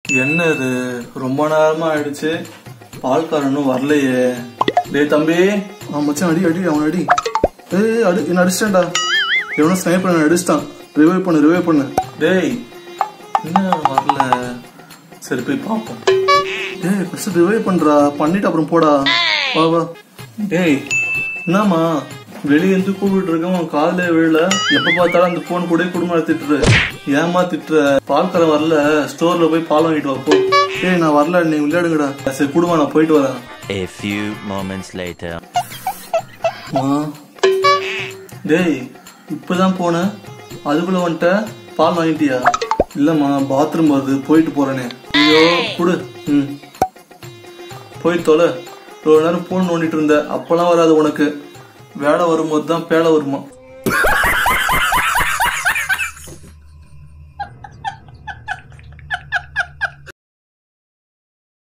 என்ன இது ரொம்ப நேரமா ஆயிடுச்சு பால்காரனும் வரலையே டேய் தம்பி அவன் மச்சான் அடி அடி அவன் அடி ஏய் அடி என்ன அடிச்சிட்டான்டா எவனோ ஸ்னைப்பர் என்ன அடிச்சிட்டான் ரிவைவ் பண்ணு ரிவைவ் பண்ணு டேய் என்ன வரல சரி போய் பார்ப்போம் ஏய் ஃபர்ஸ்ட் ரிவைவ் பண்றா பண்ணிட்டு அப்புறம் போடா வா வா டேய் என்னம்மா வெளிய இருந்து கூப்பிட்டு இருக்கேன் உன் காதுல விழல எப்ப பார்த்தாலும் அந்த போன் கூட குடும்பம் திட்டுற ஏமா திட்டுற பால்காரன் வரல ஸ்டோர்ல போய் பால் வாங்கிட்டு வா போ ஏய் நான் வரல நீ விளையாடுங்கடா சரி குடும்பம் நான் போயிட்டு வரேன் A few moments later. மா டேய் இப்பதான் போனேன் அதுக்குள்ள வந்துட்ட பால் வாங்கிட்டியா இல்லம்மா பாத்ரூம் வருது போயிட்டு போறேனே ஐயோ குடு ம் போய் தொலை இவ்வளவு நேரம் போன் நோண்டிட்டு இருந்த அப்பெல்லாம் வராது உனக்கு வேலை வரும்போது தான் பேலை வருமா